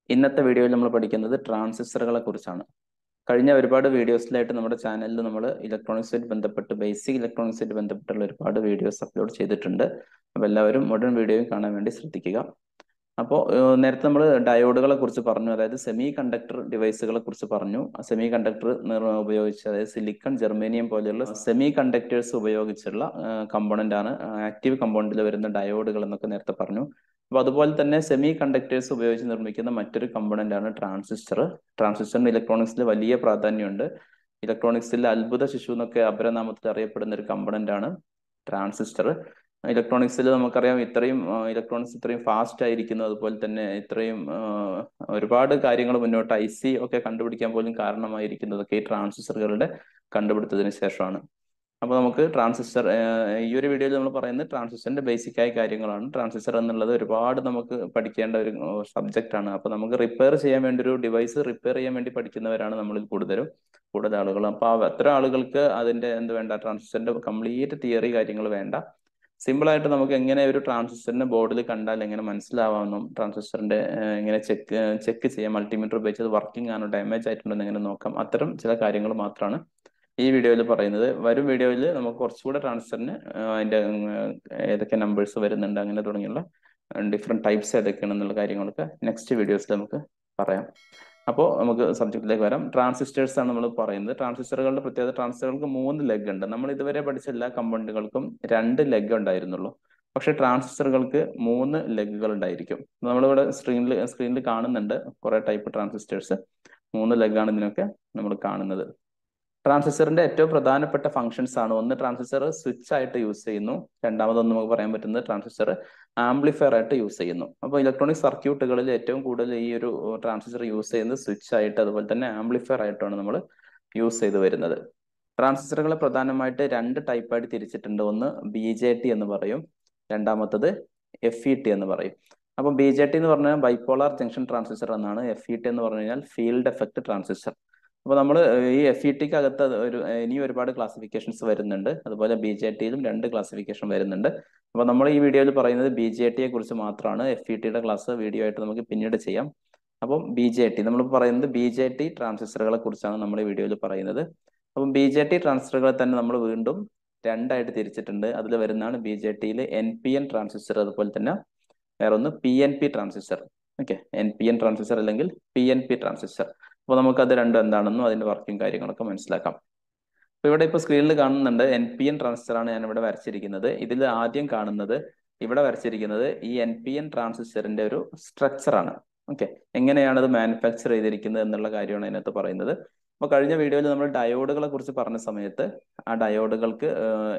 ഇന്നത്തെ വീഡിയോയിൽ നമ്മൾ പഠിക്കുന്നത് ട്രാൻസിസ്റ്ററുകളെ കുറിച്ചാണ് കഴിഞ്ഞ ഒരുപാട് വീഡിയോസിലായിട്ട് നമ്മുടെ ചാനലിൽ നമ്മൾ ഇലക്ട്രോണിക്സുമായിട്ട് ബന്ധപ്പെട്ട് ബേസിക് ഇലക്ട്രോണിക്സുമായിട്ട് ബന്ധപ്പെട്ടുള്ള ഒരുപാട് വീഡിയോസ് അപ്ലോഡ് ചെയ്തിട്ടുണ്ട് അപ്പോൾ എല്ലാവരും മുഴുവൻ വീഡിയോയും കാണാൻ വേണ്ടി ശ്രദ്ധിക്കുക അപ്പോൾ നേരത്തെ നമ്മൾ ഡയോഡുകളെ കുറിച്ച് പറഞ്ഞു അതായത് സെമി കണ്ടക്ടർ ഡിവൈസുകളെ കുറിച്ച് പറഞ്ഞു സെമി കണ്ടക്ടർ ഉപയോഗിച്ച് അതായത് സിലിക്കൺ ജെർമേനിയം പോലെയുള്ള സെമി കണ്ടക്ടേഴ്സ് ഉപയോഗിച്ചുള്ള കമ്പോണന്റ് ആണ് ആക്റ്റീവ് കമ്പോണന്റിൽ വരുന്ന ഡയോഡുകൾ എന്നൊക്കെ നേരത്തെ പറഞ്ഞു അപ്പോൾ അതുപോലെ തന്നെ സെമി കണ്ടക്ടേഴ്സ് ഉപയോഗിച്ച് നിർമ്മിക്കുന്ന മറ്റൊരു കമ്പോണന്റ് ആണ് ട്രാൻസിസ്റ്റർ ട്രാൻസിസ്റ്ററിന് ഇലക്ട്രോണിക്സിൽ വലിയ പ്രാധാന്യമുണ്ട് ഇലക്ട്രോണിക്സിൽ അത്ഭുത ശിശു എന്നൊക്കെ അപരനാമത്തിൽ അറിയപ്പെടുന്ന ഒരു കമ്പോണന്റ് ആണ് ട്രാൻസിസ്റ്റർ ഇലക്ട്രോണിക്സിൽ നമുക്കറിയാം ഇത്രയും ഇലക്ട്രോണിക്സ് ഇത്രയും ഫാസ്റ്റ് ആയിരിക്കുന്നു അതുപോലെ തന്നെ ഇത്രയും ഒരുപാട് കാര്യങ്ങൾ മുന്നോട്ട് ഐ സി ഒക്കെ കണ്ടുപിടിക്കാൻ പോലും കാരണമായിരിക്കുന്നതൊക്കെ ഈ ട്രാൻസിസ്റ്ററുകളുടെ കണ്ടുപിടുത്തത്തിന് ശേഷമാണ് അപ്പോൾ നമുക്ക് ട്രാൻസിസ്റ്റർ ഈ ഒരു വീഡിയോയിൽ നമ്മൾ പറയുന്നത് ട്രാൻസിസ്റ്ററിന്റെ ബേസിക് ആയ കാര്യങ്ങളാണ് ട്രാൻസിസ്റ്റർ എന്നുള്ളത് ഒരുപാട് നമുക്ക് പഠിക്കേണ്ട ഒരു സബ്ജക്റ്റ് ആണ് അപ്പോൾ നമുക്ക് റിപ്പയർ ചെയ്യാൻ വേണ്ടി ഒരു ഡിവൈസ് റിപ്പയർ ചെയ്യാൻ വേണ്ടി പഠിക്കുന്നവരാണ് നമ്മളിൽ കൂടുതലും കൂടുതൽ ആളുകൾ അപ്പോൾ അത്തരം ആളുകൾക്ക് അതിന്റെ എന്ത് വേണ്ട ട്രാൻസിസ്റ്ററിന്റെ കംപ്ലീറ്റ് തിയറി കാര്യങ്ങൾ വേണ്ട സിമ്പിൾ ആയിട്ട് നമുക്ക് എങ്ങനെ ഒരു ട്രാൻസിസ്റ്ററിന്റെ ബോർഡിൽ കണ്ടാൽ എങ്ങനെ മനസ്സിലാവാമെന്നും ട്രാൻസിസ്റ്ററിന്റെ എങ്ങനെ ചെക്ക് ചെക്ക് ചെയ്യാം മൾട്ടിമീറ്റർ ഉപയോഗിച്ച് അത് വർക്കിംഗ് ആണോ ഡാമേജ് ആയിട്ടുണ്ടോ എന്ന് എങ്ങനെ നോക്കാം അത്തരം ചില കാര്യങ്ങൾ മാത്രമാണ് ഈ വീഡിയോയിൽ പറയുന്നത് വരും വീഡിയോയിൽ നമുക്ക് കുറച്ചുകൂടെ ട്രാൻസിസ്റ്ററിന് അതിന്റെ ഏതൊക്കെ നമ്പേഴ്സ് വരുന്നുണ്ട് അങ്ങനെ തുടങ്ങിയുള്ള ഡിഫറെന്റ് ടൈപ്സ് ഏതൊക്കെയാണെന്നുള്ള കാര്യങ്ങളൊക്കെ നെക്സ്റ്റ് വീഡിയോസിൽ നമുക്ക് പറയാം അപ്പോൾ നമുക്ക് സബ്ജക്റ്റിലേക്ക് വരാം ട്രാൻസിസ്റ്റേഴ്സ് ആണ് നമ്മൾ പറയുന്നത് ട്രാൻസിസ്റ്ററുകളുടെ പ്രത്യേകത ട്രാൻസിസ്റ്ററുകൾക്ക് മൂന്ന് ലെഗ് ഉണ്ട് നമ്മൾ ഇതുവരെ പഠിച്ച എല്ലാ കമ്പോണന്റുകൾക്കും രണ്ട് ലെഗ് ഉണ്ടായിരുന്നുള്ളൂ പക്ഷെ ട്രാൻസിസ്റ്ററുകൾക്ക് മൂന്ന് ലെഗുകൾ ഉണ്ടായിരിക്കും നമ്മളിവിടെ സ്ക്രീനിൽ സ്ക്രീനിൽ കാണുന്നുണ്ട് കുറെ ടൈപ്പ് ട്രാൻസിസ്റ്റേഴ്സ് മൂന്ന് ലെഗാണ് ഇതിനൊക്കെ നമ്മൾ കാണുന്നത് ട്രാൻസിസ്റ്ററിന്റെ ഏറ്റവും പ്രധാനപ്പെട്ട ഫംഗ്ഷൻസ് ആണ് ഒന്ന് ട്രാൻസിസ്റ്റർ സ്വിച്ച് ആയിട്ട് യൂസ് ചെയ്യുന്നു രണ്ടാമതൊന്ന് നമുക്ക് പറയാൻ പറ്റുന്നത് ട്രാൻസിസ്റ്റർ ആംപ്ലിഫയർ ആയിട്ട് യൂസ് ചെയ്യുന്നു അപ്പോൾ ഇലക്ട്രോണിക് സർക്യൂട്ടുകളിൽ ഏറ്റവും കൂടുതൽ ഈ ഒരു ട്രാൻസിസ്റ്റർ യൂസ് ചെയ്യുന്നത് സ്വിച്ച് ആയിട്ട് അതുപോലെ തന്നെ ആംപ്ലിഫയർ ആയിട്ടാണ് നമ്മൾ യൂസ് ചെയ്ത് വരുന്നത് ട്രാൻസിസ്റ്ററുകളെ പ്രധാനമായിട്ട് രണ്ട് ടൈപ്പായിട്ട് തിരിച്ചിട്ടുണ്ട് ഒന്ന് ബി ജെ ടി എന്ന് പറയും രണ്ടാമത്തത് എഫ് ഇ ടി എന്ന് പറയും അപ്പം ബി ജെ ടി എന്ന് പറഞ്ഞാൽ ബൈപ്പോളാർ ജംഗ്ഷൻ ട്രാൻസിസ്റ്റർ എന്നാണ് എഫ് ഇ ടി എന്ന് പറഞ്ഞു കഴിഞ്ഞാൽ ഫീൽഡ് എഫക്ട് ട്രാൻസിസ്റ്റർ അപ്പോൾ നമ്മൾ ഈ എഫ് ഇ ടിക്ക് അകത്ത് ഒരു ഇനിയും ഒരുപാട് ക്ലാസിഫിക്കേഷൻസ് വരുന്നുണ്ട് അതുപോലെ ബി ജെ ടിയിലും രണ്ട് ക്ലാസിഫിക്കേഷൻ വരുന്നുണ്ട് അപ്പോൾ നമ്മൾ ഈ വീഡിയോയിൽ പറയുന്നത് ബി ജെ ടിയെ കുറിച്ച് മാത്രമാണ് എഫ് ഇ ടിയുടെ ക്ലാസ് വീഡിയോ ആയിട്ട് നമുക്ക് പിന്നീട് ചെയ്യാം അപ്പം ബി ജെ ടി നമ്മൾ പറയുന്നത് ബി ജെ ടി ട്രാൻസിസ്റ്ററുകളെ കുറിച്ചാണ് നമ്മൾ ഈ വീഡിയോയിൽ പറയുന്നത് അപ്പം ബി ജെ ടി ട്രാൻസിസ്റ്ററുകളെ തന്നെ നമ്മൾ വീണ്ടും രണ്ടായിട്ട് തിരിച്ചിട്ടുണ്ട് അതിൽ വരുന്നതാണ് ബി ജെ ടിയിൽ എൻ പി എൻ ട്രാൻസിസ്റ്റർ അതുപോലെ തന്നെ വേറെ ഒന്ന് P N P transistor okay N P N transistor അല്ലെങ്കിൽ പി എൻ പി ട്രാൻസിസ്റ്റർ അപ്പോൾ നമുക്ക് അത് രണ്ടും എന്താണെന്നും അതിന്റെ വർക്കിംഗ് കാര്യങ്ങളൊക്കെ മനസ്സിലാക്കാം അപ്പോൾ ഇവിടെ ഇപ്പോൾ സ്ക്രീനിൽ കാണുന്നുണ്ട് എൻ പി എൻ ട്രാൻസിസ്റ്റർ ആണ് ഞാൻ ഇവിടെ വരച്ചിരിക്കുന്നത് ഇതിൽ ആദ്യം കാണുന്നത് ഇവിടെ വരച്ചിരിക്കുന്നത് ഈ എൻ പി എൻ ട്രാൻസിസ്റ്ററിന്റെ ഒരു സ്ട്രക്ചർ ആണ് ഓക്കെ എങ്ങനെയാണ് അത് മാനുഫാക്ചർ ചെയ്തിരിക്കുന്നത് എന്നുള്ള കാര്യമാണ് അതിനകത്ത് പറയുന്നത് അപ്പോൾ കഴിഞ്ഞ വീഡിയോയിൽ നമ്മൾ ഡയോഡുകളെ കുറിച്ച് പറഞ്ഞ സമയത്ത് ആ ഡയോഡുകൾക്ക്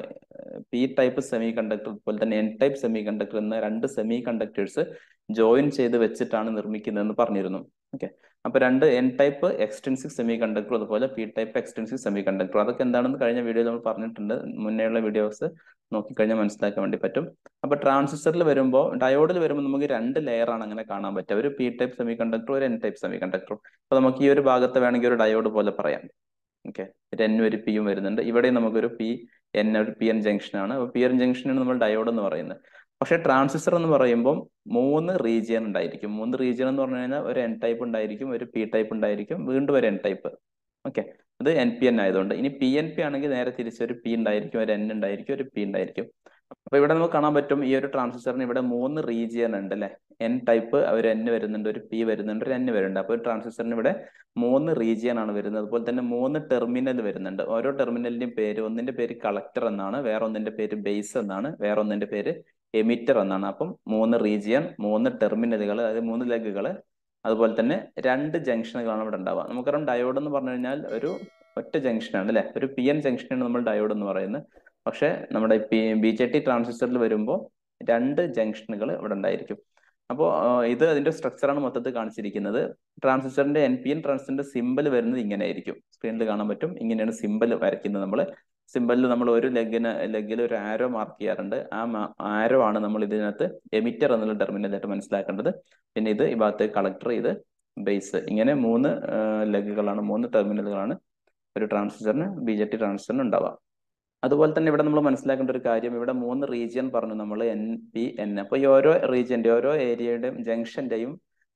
പി ടൈപ്പ് സെമി കണ്ടക്ടർ അതുപോലെ തന്നെ എൻ ടൈപ്പ് സെമി കണ്ടക്ടർ എന്ന രണ്ട് സെമി കണ്ടക്ടേഴ്സ് ജോയിൻ ചെയ്ത് വെച്ചിട്ടാണ് നിർമ്മിക്കുന്നതെന്ന് പറഞ്ഞിരുന്നു ഓക്കെ അപ്പൊ രണ്ട് N type extensive semiconductor അതുപോലെ P type extensive semiconductor അതൊക്കെ എന്താണെന്ന് കഴിഞ്ഞ വീഡിയോയിൽ നമ്മൾ പറഞ്ഞിട്ടുണ്ട് മുന്നേയുള്ള വീഡിയോസ് നോക്കിക്കഴിഞ്ഞാൽ മനസ്സിലാക്കാൻ വേണ്ടി പറ്റും അപ്പൊ ട്രാൻസിസ്റ്ററിൽ വരുമ്പോൾ ഡയോഡിൽ വരുമ്പോൾ നമുക്ക് രണ്ട് ലെയർ ആണ് അങ്ങനെ കാണാൻ പറ്റുക ഒരു പി ടൈപ്പ് സെമി കണ്ടക്ടർ ഒരു എൻ ടൈപ്പ് സെമി കണ്ടക്ടർ അപ്പൊ നമുക്ക് ഈ ഒരു ഭാഗത്ത് വേണമെങ്കിൽ ഒരു ഡയോഡ് പോലെ പറയാം ഓക്കെ ഒരു എൻ ഒരു പിയും വരുന്നുണ്ട് ഇവിടെ നമുക്കൊരു പി എൻ ഒരു പി എൻ ജംഗ്ഷൻ ആണ് അപ്പൊ പി എൻ ജംഗ്ഷനാണ് നമ്മൾ ഡയോഡ് എന്ന് പറയുന്നത് പക്ഷെ ട്രാൻസിസ്റ്റർ എന്ന് പറയുമ്പോൾ മൂന്ന് റീജിയൻ ഉണ്ടായിരിക്കും മൂന്ന് റീജിയൻ എന്ന് പറഞ്ഞു കഴിഞ്ഞാൽ ഒരു എൻ ടൈപ്പ് ഉണ്ടായിരിക്കും ഒരു പി ടൈപ്പ് ഉണ്ടായിരിക്കും വീണ്ടും ഒരു എൻ ടൈപ്പ് ഓക്കെ അത് എൻ പി എൻ ആയതുകൊണ്ട് ഇനി പി എൻ പി ആണെങ്കിൽ നേരെ തിരിച്ച് ഒരു പി ഉണ്ടായിരിക്കും ഒരു എൻ ഉണ്ടായിരിക്കും ഒരു പി ഉണ്ടായിരിക്കും അപ്പൊ ഇവിടെ നമുക്ക് കാണാൻ പറ്റും ഈ ഒരു ട്രാൻസിസ്റ്ററിന് ഇവിടെ മൂന്ന് റീജിയൻ ഉണ്ട് അല്ലെ എൻ ടൈപ്പ് ഒരു എൻ വരുന്നുണ്ട് ഒരു പി വരുന്നുണ്ട് ഒരു എൻ വരുന്നുണ്ട് അപ്പോൾ ട്രാൻസിസ്റ്ററിന് ഇവിടെ മൂന്ന് റീജിയൻ ആണ് വരുന്നത് അതുപോലെ തന്നെ മൂന്ന് ടെർമിനൽ വരുന്നുണ്ട് ഓരോ ടെർമിനലിന്റെയും പേര് ഒന്നിന്റെ പേര് കളക്ടർ എന്നാണ് വേറെ ഒന്നിന്റെ പേര് ബേസ് എന്നാണ് വേറെ ഒന്നിന്റെ പേര് എമിറ്റർ എന്നാണ് അപ്പം മൂന്ന് റീജിയൻ മൂന്ന് ടെർമിനലുകൾ അതായത് മൂന്ന് ലെഗുകൾ അതുപോലെ തന്നെ രണ്ട് ജംഗ്ഷനുകളാണ് ഇവിടെ ഉണ്ടാവുക നമുക്കറിയാം ഡയോഡ് എന്ന് പറഞ്ഞു കഴിഞ്ഞാൽ ഒരു ഒറ്റ ജംഗ്ഷനാണ് അല്ലെ ഒരു പി എൻ ജംഗ്ഷനാണ് നമ്മൾ ഡയോഡ് എന്ന് പറയുന്നത് പക്ഷെ നമ്മുടെ പി ബി ജെ ടി ട്രാൻസിസ്റ്ററിൽ വരുമ്പോൾ രണ്ട് ജംഗ്ഷനുകൾ ഇവിടെ ഉണ്ടായിരിക്കും അപ്പോൾ ഇത് അതിന്റെ സ്ട്രക്ചറാണ് മൊത്തത്തിൽ കാണിച്ചിരിക്കുന്നത് ട്രാൻസിസ്റ്ററിന്റെ എൻ പി എൻ ട്രാൻസിസ്റ്ററിന്റെ സിമ്പൽ വരുന്നത് ഇങ്ങനെ ആയിരിക്കും സ്ക്രീനിൽ കാണാൻ പറ്റും ഇങ്ങനെയാണ് സിമ്പൽ വരയ്ക്കുന്നത് നമ്മൾ സിമ്പലിൽ നമ്മൾ ഒരു ലെഗിന് ലെഗിൽ ഒരു ആരോ മാർക്ക് ചെയ്യാറുണ്ട് ആ ആരോ ആണ് നമ്മൾ ഇതിനകത്ത് എമിറ്റർ എന്നുള്ള ടെർമിനലായിട്ട് മനസ്സിലാക്കേണ്ടത് പിന്നെ ഇത് ഈ ഭാഗത്ത് കളക്ടർ ഇത് ബേസ് ഇങ്ങനെ മൂന്ന് ലെഗുകളാണ് മൂന്ന് ടെർമിനലുകളാണ് ഒരു ട്രാൻസിസ്റ്ററിന് ബി ജെ ടി ട്രാൻസിസ്റ്ററിന് ഉണ്ടാവുക അതുപോലെ തന്നെ ഇവിടെ നമ്മൾ മനസ്സിലാക്കേണ്ട ഒരു കാര്യം ഇവിടെ മൂന്ന് റീജിയൻ പറഞ്ഞു നമ്മൾ എൻ പി എൻ അപ്പൊ ഈ ഓരോ റീജിയന്റെ ഓരോ ഏരിയയുടെയും ജംഗ്ഷന്റെയും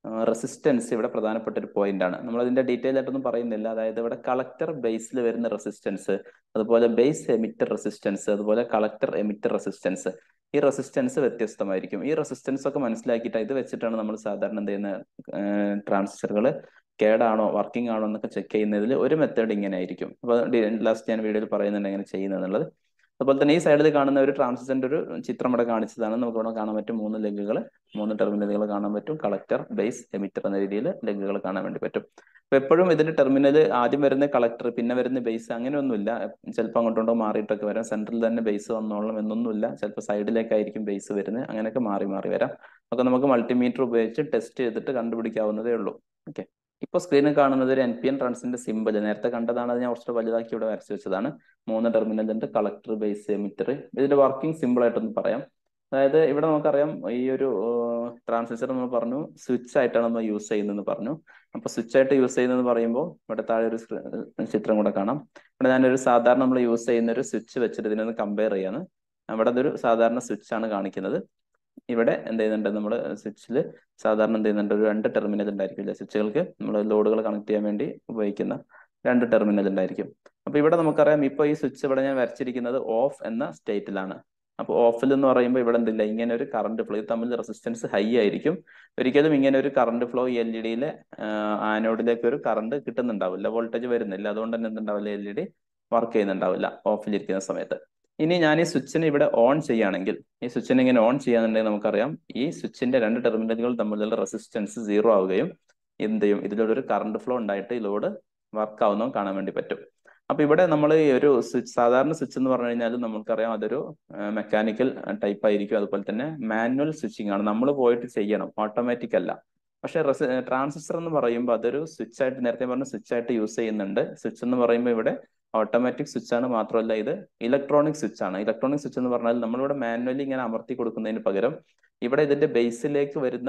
റെസിസ്റ്റൻസ് ഇവിടെ പ്രധാനപ്പെട്ട ഒരു പോയിന്റ് ആണ് നമ്മൾ അതിന്റെ ഡീറ്റെയിൽ ആയിട്ടൊന്നും പറയുന്നില്ല അതായത് ഇവിടെ കളക്ടർ ബേസിൽ വരുന്ന റെസിസ്റ്റൻസ് അതുപോലെ ബേസ് എമിറ്റർ റെസിസ്റ്റൻസ് അതുപോലെ കളക്ടർ എമിറ്റർ റെസിസ്റ്റൻസ് ഈ റെസിസ്റ്റൻസ് വ്യത്യസ്തമായിരിക്കും ഈ റെസിസ്റ്റൻസ് ഒക്കെ മനസ്സിലാക്കിയിട്ട് ഇത് വെച്ചിട്ടാണ് നമ്മൾ സാധാരണ എന്ത് ചെയ്യുന്ന ട്രാൻസിസ്റ്ററുകൾ കേടാണോ വർക്കിംഗ് ആണോ എന്നൊക്കെ ചെക്ക് ചെയ്യുന്നതിൽ ഒരു മെത്തേഡ് ഇങ്ങനെ ആയിരിക്കും അപ്പോൾ ലാസ്റ്റ് ഞാൻ വീഡിയോയിൽ പറയുന്നുണ്ട് എങ്ങനെ ചെയ്യുന്നത് എന്നുള്ളത് അതുപോലെ തന്നെ ഈ സൈഡിൽ കാണുന്ന ഒരു ട്രാൻസിസ്റ്ററിന്റെ ഒരു ചിത്രം ഇവിടെ കാണിച്ചതാണ് നമുക്ക് ഇവിടെ കാണാൻ പറ്റും മൂന്ന് ലെഗുകൾ മൂന്ന് ടെർമിനലുകൾ കാണാൻ പറ്റും കളക്ടർ ബേസ് എമിറ്റർ എന്ന രീതിയിൽ ലെഗുകൾ കാണാൻ വേണ്ടി പറ്റും അപ്പൊ എപ്പോഴും ഇതിന്റെ ടെർമിനൽ ആദ്യം വരുന്ന കളക്ടർ പിന്നെ വരുന്ന ബേസ് അങ്ങനെയൊന്നുമില്ല ചിലപ്പോൾ അങ്ങോട്ടുണ്ടോ മാറിയിട്ടൊക്കെ വരാം സെൻട്രൽ തന്നെ ബേസ് വന്നോളണം എന്നൊന്നുമില്ല ചിലപ്പോൾ സൈഡിലേക്കായിരിക്കും ബേസ് വരുന്നത് അങ്ങനെയൊക്കെ മാറി മാറി വരാം ഒക്കെ നമുക്ക് മൾട്ടിമീറ്റർ ഉപയോഗിച്ച് ടെസ്റ്റ് ചെയ്തിട്ട് കണ്ടുപിടിക്കാവുന്നതേ ഉള്ളൂ ഓക്കെ ഇപ്പൊ സ്ക്രീനിൽ കാണുന്നത് ഒരു എൻ പി എൻ ട്രാൻസിന്റെ സിമ്പിൾ നേരത്തെ കണ്ടതാണ് അത് ഞാൻ കുറച്ച് വലുതാക്കി ഇവിടെ വരച്ചു വെച്ചതാണ് മൂന്ന് ടെർമിനൽ ഉണ്ട് കളക്ടർ ബേസ് എമിറ്റർ ഇതിന്റെ വർക്കിംഗ് സിമ്പിൾ ആയിട്ടൊന്ന് പറയാം അതായത് ഇവിടെ നമുക്കറിയാം ഈ ഒരു ട്രാൻസിസ്റ്റർ നമ്മൾ പറഞ്ഞു സ്വിച്ച് ആയിട്ടാണ് നമ്മൾ യൂസ് ചെയ്യുന്നതെന്ന് പറഞ്ഞു അപ്പൊ സ്വിച്ച് ആയിട്ട് യൂസ് ചെയ്യുന്നത് പറയുമ്പോൾ ഇവിടെ താഴെ ഒരു ചിത്രം കൂടെ കാണാം ഇവിടെ ഞാനൊരു സാധാരണ നമ്മൾ യൂസ് ചെയ്യുന്ന ഒരു സ്വിച്ച് വെച്ചിട്ട് ഇതിനൊന്ന് കമ്പയർ ചെയ്യാണ് അവിടെ അതൊരു സാധാരണ സ്വിച്ച് ആണ് കാണിക്കുന്നത് ഇവിടെ എന്ത് ചെയ്യുന്നുണ്ട് നമ്മൾ സ്വിച്ചിൽ സാധാരണ എന്ത് ചെയ്യുന്നുണ്ട് ഒരു രണ്ട് ടെർമിനൽ ഉണ്ടായിരിക്കില്ല സ്വിച്ചുകൾക്ക് നമ്മൾ ലോഡുകൾ കണക്ട് ചെയ്യാൻ വേണ്ടി ഉപയോഗിക്കുന്ന രണ്ട് ടെർമിനൽ ഉണ്ടായിരിക്കും അപ്പൊ ഇവിടെ നമുക്കറിയാം ഇപ്പൊ ഈ സ്വിച്ച് ഇവിടെ ഞാൻ വരച്ചിരിക്കുന്നത് ഓഫ് എന്ന സ്റ്റേറ്റിലാണ് അപ്പോൾ ഓഫിൽ എന്ന് പറയുമ്പോൾ ഇവിടെ എന്തില്ല ഇങ്ങനെ ഒരു കറണ്ട് ഫ്ലോ ഇത് തമ്മിൽ റെസിസ്റ്റൻസ് ഹൈ ആയിരിക്കും ഒരിക്കലും ഇങ്ങനെ ഒരു കറണ്ട് ഫ്ലോ എൽ ഇ ഡിയിലെ ആനോഡിലേക്ക് ഒരു കറണ്ട് കിട്ടുന്നുണ്ടാവില്ല വോൾട്ടേജ് വരുന്നില്ല അതുകൊണ്ട് തന്നെ എന്തുണ്ടാവില്ല എൽ ഇ ഡി വർക്ക് ചെയ്യുന്നുണ്ടാവില്ല ഓഫിലിരിക്കുന്ന സമയത്ത് ഇനി ഞാൻ ഈ സ്വിച്ചിനെ ഇവിടെ ഓൺ ചെയ്യുകയാണെങ്കിൽ ഈ സ്വിച്ചിനെ ഇങ്ങനെ ഓൺ ചെയ്യാന്നുണ്ടെങ്കിൽ നമുക്കറിയാം ഈ സ്വിച്ചിന്റെ രണ്ട് ടെർമിനലുകൾ തമ്മിലുള്ള റെസിസ്റ്റൻസ് സീറോ ആവുകയും എന്ത് ചെയ്യും ഇതിലൂടെ ഒരു കറണ്ട് ഫ്ലോ ഉണ്ടായിട്ട് ഈ ലോഡ് വർക്ക് ആവുന്നതും കാണാൻ വേണ്ടി പറ്റും അപ്പൊ ഇവിടെ നമ്മൾ ഈ ഒരു സ്വിച്ച് സാധാരണ സ്വിച്ച് എന്ന് പറഞ്ഞു കഴിഞ്ഞാൽ നമുക്കറിയാം അതൊരു മെക്കാനിക്കൽ ടൈപ്പ് ആയിരിക്കും അതുപോലെ തന്നെ മാനുവൽ സ്വിച്ചിങ് ആണ് നമ്മൾ പോയിട്ട് ചെയ്യണം ഓട്ടോമാറ്റിക് അല്ല പക്ഷെ ട്രാൻസിസ്റ്റർ എന്ന് പറയുമ്പോൾ അതൊരു സ്വിച്ച് ആയിട്ട് നേരത്തെ പറഞ്ഞ സ്വിച്ച് ആയിട്ട് യൂസ് ചെയ്യുന്നുണ്ട് സ്വിച്ച് എന്ന് പറയുമ്പോൾ ഇവിടെ ഓട്ടോമാറ്റിക് സ്വിച്ച് ആണ് മാത്രമല്ല ഇത് ഇലക്ട്രോണിക് സ്വിച്ച് ആണ് ഇലക്ട്രോണിക് സ്വിച്ച് എന്ന് പറഞ്ഞാൽ നമ്മളിവിടെ മാനുവലി ഇങ്ങനെ അമർത്തി കൊടുക്കുന്നതിന് പകരം ഇവിടെ ഇതിന്റെ ബേസിലേക്ക് വരുന്ന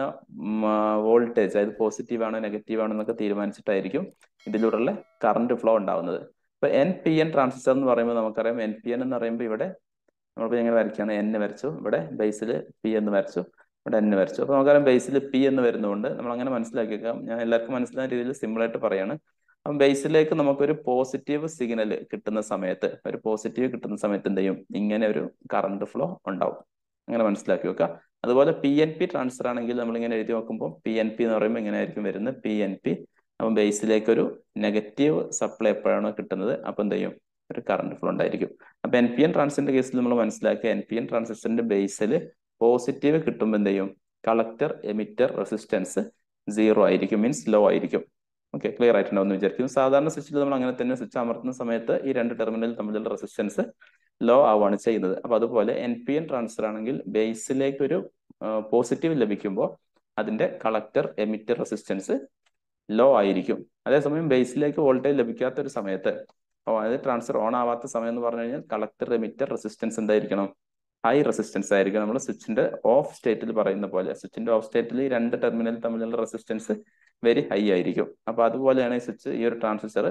വോൾട്ടേജ് അതായത് പോസിറ്റീവ് ആണോ നെഗറ്റീവ് ആണോ എന്നൊക്കെ തീരുമാനിച്ചിട്ടായിരിക്കും ഇതിലൂടെയുള്ള കറണ്ട് ഫ്ലോ ഉണ്ടാവുന്നത് ഇപ്പൊ എൻ പി എൻ ട്രാൻസിസ്റ്റർ എന്ന് പറയുമ്പോൾ നമുക്കറിയാം എൻ പി എൻ എന്ന് പറയുമ്പോൾ ഇവിടെ നമ്മളിപ്പോൾ എങ്ങനെ വരയ്ക്കുകയാണ് എൻ വരച്ചു ഇവിടെ ബേസിൽ പി എന്ന് വരച്ചു ഇവിടെ എൻ വരച്ചു അപ്പൊ നമുക്കറിയാം ബേസിൽ പി എന്ന് വരുന്നതുകൊണ്ട് നമ്മൾ അങ്ങനെ മനസ്സിലാക്കിയേക്കാം ഞാൻ എല്ലാവർക്കും മനസ്സിലായ രീതിയിൽ സിമ്പിൾ ആയിട്ട് പറയാണ് അപ്പം ബേസിലേക്ക് നമുക്കൊരു പോസിറ്റീവ് സിഗ്നൽ കിട്ടുന്ന സമയത്ത് ഒരു പോസിറ്റീവ് കിട്ടുന്ന സമയത്ത് എന്ത് ചെയ്യും ഇങ്ങനെ ഒരു കറണ്ട് ഫ്ലോ ഉണ്ടാവും അങ്ങനെ മനസ്സിലാക്കി വെക്കുക അതുപോലെ പി എൻ പി ട്രാൻസ്ഫർ ആണെങ്കിൽ നമ്മൾ ഇങ്ങനെ എഴുതി നോക്കുമ്പോൾ പി എൻ പി എന്ന് പറയുമ്പോൾ ഇങ്ങനെ ആയിരിക്കും വരുന്നത് പി എൻ പി അപ്പം ബേസിലേക്ക് ഒരു നെഗറ്റീവ് സപ്ലൈ എപ്പോഴാണോ കിട്ടുന്നത് അപ്പം എന്ത് ചെയ്യും ഒരു കറണ്ട് ഫ്ലോ ഉണ്ടായിരിക്കും അപ്പൊ എൻ പി എൻ ട്രാൻസിസ്റ്ററിന്റെ കേസിൽ നമ്മൾ മനസ്സിലാക്കുക എൻ പി എൻ ട്രാൻസിസ്റ്ററിന്റെ ബേസിൽ പോസിറ്റീവ് കിട്ടുമ്പോൾ എന്ത് ചെയ്യും കളക്ടർ എമിറ്റർ റെസിസ്റ്റൻസ് സീറോ ആയിരിക്കും മീൻസ് ലോ ആയിരിക്കും ഓക്കെ ക്ലിയർ ആയിട്ടുണ്ടാവും എന്ന് വിചാരിക്കുന്നു സാധാരണ സ്വിച്ചിൽ നമ്മൾ അങ്ങനെ തന്നെ സ്വിച്ച് അമർത്തുന്ന സമയത്ത് ഈ രണ്ട് ടെർമിനൽ തമ്മിലുള്ള റെസിസ്റ്റൻസ് ലോ ആവുകയാണ് ചെയ്യുന്നത് അപ്പൊ അതുപോലെ എൻ പി എൻ ട്രാൻസ്ഫർ ആണെങ്കിൽ ബേസിലേക്ക് ഒരു പോസിറ്റീവ് ലഭിക്കുമ്പോൾ അതിന്റെ കളക്ടർ എമിറ്റർ റെസിസ്റ്റൻസ് ലോ ആയിരിക്കും അതേസമയം ബേസിലേക്ക് വോൾട്ടേജ് ലഭിക്കാത്ത ഒരു സമയത്ത് അതായത് ട്രാൻസ്ഫർ ഓൺ ആവാത്ത സമയം എന്ന് പറഞ്ഞു കഴിഞ്ഞാൽ കളക്ടർ എമിറ്റർ റെസിസ്റ്റൻസ് എന്തായിരിക്കണം ഹൈ റെസിസ്റ്റൻസ് ആയിരിക്കും നമ്മൾ സ്വിച്ചിന്റെ ഓഫ് സ്റ്റേറ്റിൽ പറയുന്ന പോലെ സ്വിച്ചിന്റെ ഓഫ് സ്റ്റേറ്റിൽ ഈ രണ്ട് ടെർമിനൽ തമ്മിലുള്ള റെസിസ്റ്റൻസ് വെരി ഹൈ ആയിരിക്കും അപ്പൊ അതുപോലെയാണ് ഈ സ്വിച്ച് ഈ ഒരു ട്രാൻസിസ്റ്റർ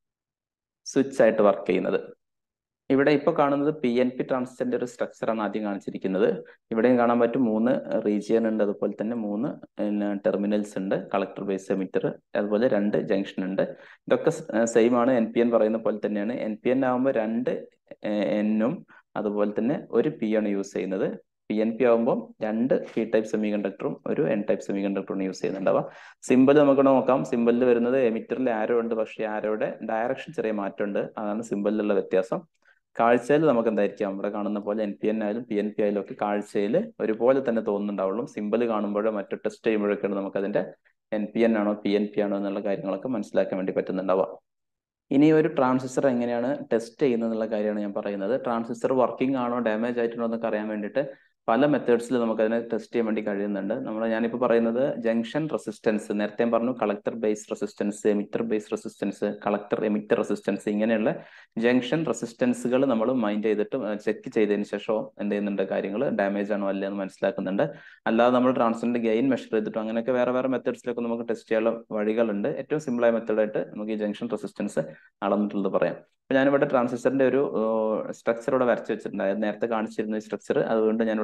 സ്വിച്ച് ആയിട്ട് വർക്ക് ചെയ്യുന്നത് ഇവിടെ ഇപ്പോൾ കാണുന്നത് പി എൻ പി ട്രാൻസിസ്റ്ററിന്റെ ഒരു സ്ട്രക്ചറാണ് ആദ്യം കാണിച്ചിരിക്കുന്നത് ഇവിടെയും കാണാൻ പറ്റും മൂന്ന് റീജിയൻ ഉണ്ട് അതുപോലെ തന്നെ മൂന്ന് ടെർമിനൽസ് ഉണ്ട് കളക്ടർ ബേസ് എമിറ്റർ അതുപോലെ രണ്ട് ജംഗ്ഷൻ ഉണ്ട് ഇതൊക്കെ സെയിം ആണ് എൻ പി എൻ പറയുന്ന പോലെ തന്നെയാണ് എൻ പി എൻ ആകുമ്പോൾ രണ്ട് എന്നും അതുപോലെ തന്നെ ഒരു പി ആണ് യൂസ് ചെയ്യുന്നത് പി എൻ പി ആകുമ്പോൾ രണ്ട് പി ടൈപ്പ് സെമി കണ്ടക്ടറും ഒരു എൻ ടൈപ്പ് സെമി കണ്ടക്ടറും യൂസ് ചെയ്യുന്നുണ്ടാവുക സിമ്പിൾ നമുക്ക് നോക്കാം സിമ്പിളിൽ വരുന്നത് എമിറ്ററിൽ ആരോ ഉണ്ട് പക്ഷേ ആരോയുടെ ഡയറക്ഷൻ ചെറിയ മാറ്റമുണ്ട് അതാണ് സിമ്പിളിലുള്ള വ്യത്യാസം കാഴ്ചയിൽ നമുക്ക് എന്തായിരിക്കാം ഇവിടെ കാണുന്ന പോലെ എൻ പി എൻ ആയാലും പി എൻ പി ആയാലും ഒക്കെ കാഴ്ചയിൽ ഒരുപോലെ തന്നെ തോന്നുന്നുണ്ടാവുള്ളൂ സിമ്പിൾ കാണുമ്പോഴോ മറ്റു ടെസ്റ്റ് ചെയ്യുമ്പോഴൊക്കെയാണ് നമുക്ക് അതിന്റെ എൻ പി എൻ ആണോ പി എൻ പി ആണോ എന്നുള്ള കാര്യങ്ങളൊക്കെ മനസ്സിലാക്കാൻ വേണ്ടി പറ്റുന്നുണ്ടാവുക ഇനി ഒരു ട്രാൻസിസ്റ്റർ എങ്ങനെയാണ് ടെസ്റ്റ് ചെയ്യുന്നത് എന്നുള്ള കാര്യമാണ് ഞാൻ പറയുന്നത് ട്രാൻസിസ്റ്റർ വർക്കിംഗ് ആണോ ഡാമേജ് ആയിട്ടുണ്ടോ എന്നൊക്കെ അറിയാൻ വേണ്ടിയിട്ട് പല മെത്തേഡ്സിൽ നമുക്ക് അതിനെ ടെസ്റ്റ് ചെയ്യാൻ വേണ്ടി കഴിയുന്നുണ്ട് നമ്മൾ ഞാനിപ്പോൾ പറയുന്നത് ജംഗ്ഷൻ റെസിസ്റ്റൻസ് നേരത്തെ പറഞ്ഞു collector base resistance emitter base resistance collector emitter resistance ഇങ്ങനെയുള്ള ജംഗ്ഷൻ റെസിസ്റ്റൻസുകൾ നമ്മൾ മൈൻഡ് ചെയ്തിട്ട് ചെക്ക് ചെയ്തതിന് ശേഷം എന്ത് ചെയ്യുന്നുണ്ട് കാര്യങ്ങൾ ഡാമേജ് ആണോ അല്ലേ എന്ന് മനസ്സിലാക്കുന്നുണ്ട് അല്ലാതെ നമ്മൾ ട്രാൻസ്ഫറിന്റെ ഗെയിൻ മെഷർ ചെയ്തിട്ടും അങ്ങനെയൊക്കെ വേറെ വേറെ മെത്തേഡ്സിലൊക്കെ നമുക്ക് ടെസ്റ്റ് ചെയ്യാനുള്ള വഴികളുണ്ട് ഏറ്റവും സിമ്പിളായ മെത്തേഡായിട്ട് നമുക്ക് ഈ ജംഗ്ഷൻ റെസിസ്റ്റൻസ് അളന്നിട്ടുള്ളത് പറയാം അപ്പൊ ഞാനിവിടെ ട്രാൻസിസ്റ്ററിന്റെ ഒരു സ്ട്രക്ചർ ഇവിടെ വരച്ച് വെച്ചിട്ടുണ്ട് അതായത് നേരത്തെ കാണിച്ചിരുന്ന ഈ സ്ട്രക്ചർ അതുകൊണ്ട് ഞാനിവിടെ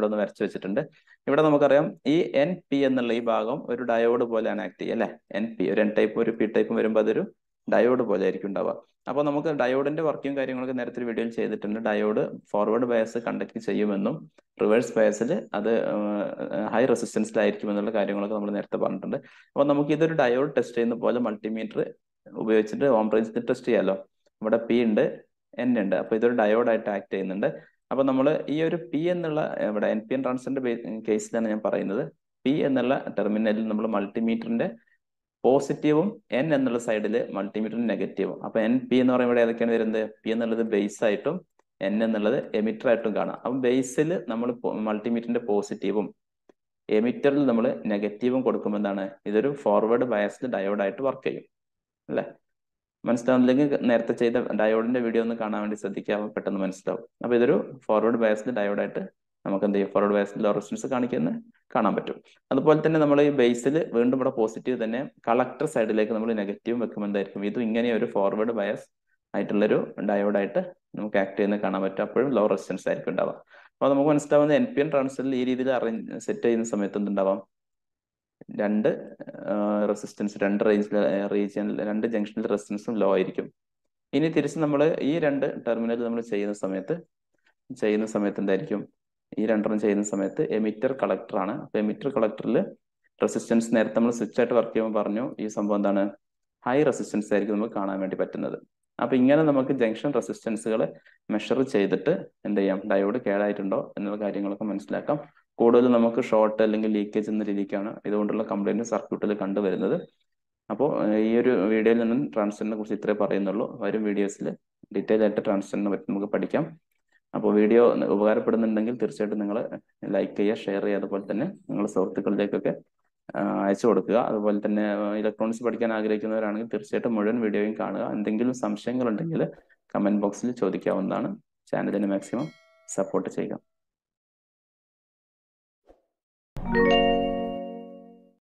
ഇവിടെ ഒന്ന് വരച്ചു വെച്ചിട്ടുണ്ട് ഇവിടെ നമുക്കറിയാം ഈ എൻ പി എന്നുള്ള ഈ ഭാഗം ഒരു ഡയോഡ് പോലെയാണ് ആക്ട് ചെയ്യുക അല്ലെ എൻ പി ഒരു എൻ ടൈപ്പ് ഒരു പി ടൈപ്പും വരുമ്പോൾ അതൊരു ഡയോഡ് പോലെ ആയിരിക്കും ഉണ്ടാവുക അപ്പോൾ നമുക്ക് ഡയോഡിന്റെ വർക്കിംഗ് കാര്യങ്ങളൊക്കെ നേരത്തെ ഒരു വീഡിയോയിൽ ചെയ്തിട്ടുണ്ട് ഡയോഡ് ഫോർവേഡ് ബയസ് കണ്ടക്ട് ചെയ്യുമെന്നും റിവേഴ്സ് ബയസിൽ അത് ഹൈ റെസിസ്റ്റൻസിലായിരിക്കും എന്നുള്ള കാര്യങ്ങളൊക്കെ നമ്മൾ നേരത്തെ പറഞ്ഞിട്ടുണ്ട് അപ്പോൾ നമുക്ക് ഇതൊരു ഡയോഡ് ടെസ്റ്റ് ചെയ്യുന്ന പോലെ മൾട്ടിമീറ്റർ ഉപയോഗിച്ചിട്ട് ഓം റേഞ്ച് ടെസ്റ്റ് ചെയ്യാമല്ലോ ഇവിടെ പി ഉണ്ട് എൻ ഉണ്ട് അപ്പോൾ ഇതൊരു ഡയോഡായിട്ട് ആക്ട് ചെയ്യുന്നുണ്ട് അപ്പോൾ നമ്മൾ ഈ ഒരു പി എന്നുള്ള ഇവിടെ എൻ പി എൻ ട്രാൻസിന്റെ കേസിലാണ് ഞാൻ പറയുന്നത് പി എന്നുള്ള ടെർമിനലിൽ നമ്മൾ മൾട്ടിമീറ്ററിന്റെ പോസിറ്റീവും എൻ എന്നുള്ള സൈഡിൽ മൾട്ടിമീറ്ററിന് നെഗറ്റീവും അപ്പൊ എൻ പി എന്ന് പറയുമ്പോൾ ഏതൊക്കെയാണ് വരുന്നത് പി എന്നുള്ളത് ബേസ് ആയിട്ടും എൻ എന്നുള്ളത് എമിറ്റർ ആയിട്ടും കാണാം അപ്പം ബേസിൽ നമ്മൾ മൾട്ടിമീറ്ററിന്റെ പോസിറ്റീവും എമിറ്ററിൽ നമ്മൾ നെഗറ്റീവും കൊടുക്കുമ്പോൾ എന്താണ് ഇതൊരു ഫോർവേഡ് ബയസ്ഡ് ഡയോഡായിട്ട് വർക്ക് ചെയ്യും അല്ലേ മനസ്സിലാവുന്നില്ലെങ്കിൽ നേരത്തെ ചെയ്ത ഡയോഡിന്റെ വീഡിയോ ഒന്ന് കാണാൻ വേണ്ടി ശ്രദ്ധിക്കുക പെട്ടെന്ന് മനസ്സിലാവും അപ്പൊ ഇതൊരു ഫോർവേഡ് ബയസ്ഡ് ഡയോഡായിട്ട് നമുക്ക് എന്ത് ചെയ്യും ഫോർവേഡ് ബയസ്ഡ് ലോ റെസിസ്റ്റൻസ് കാണിക്കുന്ന കാണാൻ പറ്റും അതുപോലെ തന്നെ നമ്മൾ ഈ ബേസിൽ വീണ്ടും ഇവിടെ പോസിറ്റീവ് തന്നെ കളക്ടർ സൈഡിലേക്ക് നമ്മൾ നെഗറ്റീവ് വെക്കുമ്പോൾ എന്തായിരിക്കും ഇതും ഇങ്ങനെ ഒരു ഫോർവേഡ് ബയസ് ആയിട്ടുള്ളൊരു ഡയോഡായിട്ട് നമുക്ക് ആക്ട് ചെയ്യുന്നത് കാണാൻ പറ്റും അപ്പോഴും ലോ റെസിസ്റ്റൻസ് ആയിരിക്കും ഉണ്ടാവുക അപ്പോൾ നമുക്ക് മനസ്സിലാവുന്ന എൻ പി എൻ ട്രാൻസ്ഫറിൽ ഈ രീതിയിൽ അറേഞ്ച് സെറ്റ് ചെയ്യുന്ന സമയത്ത് എന്തുണ്ടാവാം രണ്ട് റെസിസ്റ്റൻസ് രണ്ട് റേഞ്ചിൽ റീജിയനിൽ രണ്ട് ജംഗ്ഷനിൽ റെസിസ്റ്റൻസും ലോ ആയിരിക്കും ഇനി തിരിച്ച് നമ്മൾ ഈ രണ്ട് ടെർമിനൽ നമ്മൾ ചെയ്യുന്ന സമയത്ത് ചെയ്യുന്ന സമയത്ത് എന്തായിരിക്കും ഈ രണ്ടെണ്ണം ചെയ്യുന്ന സമയത്ത് എമിറ്റർ കളക്ടർ ആണ് അപ്പൊ എമിറ്റർ കളക്ടറിൽ റെസിസ്റ്റൻസ് നേരത്തെ നമ്മൾ സ്വിച്ച് ആയിട്ട് വർക്ക് ചെയ്യുമ്പോൾ പറഞ്ഞു ഈ സംഭവം എന്താണ് ഹൈ റെസിസ്റ്റൻസ് ആയിരിക്കും നമുക്ക് കാണാൻ വേണ്ടി പറ്റുന്നത് അപ്പൊ ഇങ്ങനെ നമുക്ക് ജംഗ്ഷൻ റെസിസ്റ്റൻസുകൾ മെഷർ ചെയ്തിട്ട് എന്ത് ചെയ്യാം ഡയോഡ് കേടായിട്ടുണ്ടോ എന്നുള്ള കാര്യങ്ങളൊക്കെ മനസ്സിലാക്കാം കൂടുതൽ നമുക്ക് ഷോർട്ട് അല്ലെങ്കിൽ ലീക്കേജ് എന്ന രീതിക്കാണ് ഇതുകൊണ്ടുള്ള കംപ്ലൈന്റ് സർക്യൂട്ടിൽ കണ്ടുവരുന്നത് അപ്പോൾ ഈ ഒരു വീഡിയോയിൽ നിന്നും ട്രാൻസ്ഫറിനെ കുറിച്ച് ഇത്രേ പറയുന്നുള്ളൂ വരും വീഡിയോസിൽ ഡീറ്റെയിൽ ആയിട്ട് ട്രാൻസ്ഫറിനെ പറ്റി നമുക്ക് പഠിക്കാം അപ്പോൾ വീഡിയോ ഉപകാരപ്പെടുന്നുണ്ടെങ്കിൽ തീർച്ചയായിട്ടും നിങ്ങൾ ലൈക്ക് ചെയ്യുക ഷെയർ ചെയ്യുക അതുപോലെ തന്നെ നിങ്ങളുടെ സുഹൃത്തുക്കളിലേക്കൊക്കെ അയച്ചു കൊടുക്കുക അതുപോലെ തന്നെ ഇലക്ട്രോണിക്സ് പഠിക്കാൻ ആഗ്രഹിക്കുന്നവരാണെങ്കിൽ തീർച്ചയായിട്ടും മുഴുവൻ വീഡിയോയും കാണുക എന്തെങ്കിലും സംശയങ്ങളുണ്ടെങ്കിൽ കമന്റ് ബോക്സിൽ ചോദിക്കാവുന്നതാണ് ചാനലിന് മാക്സിമം സപ്പോർട്ട് ചെയ്യുക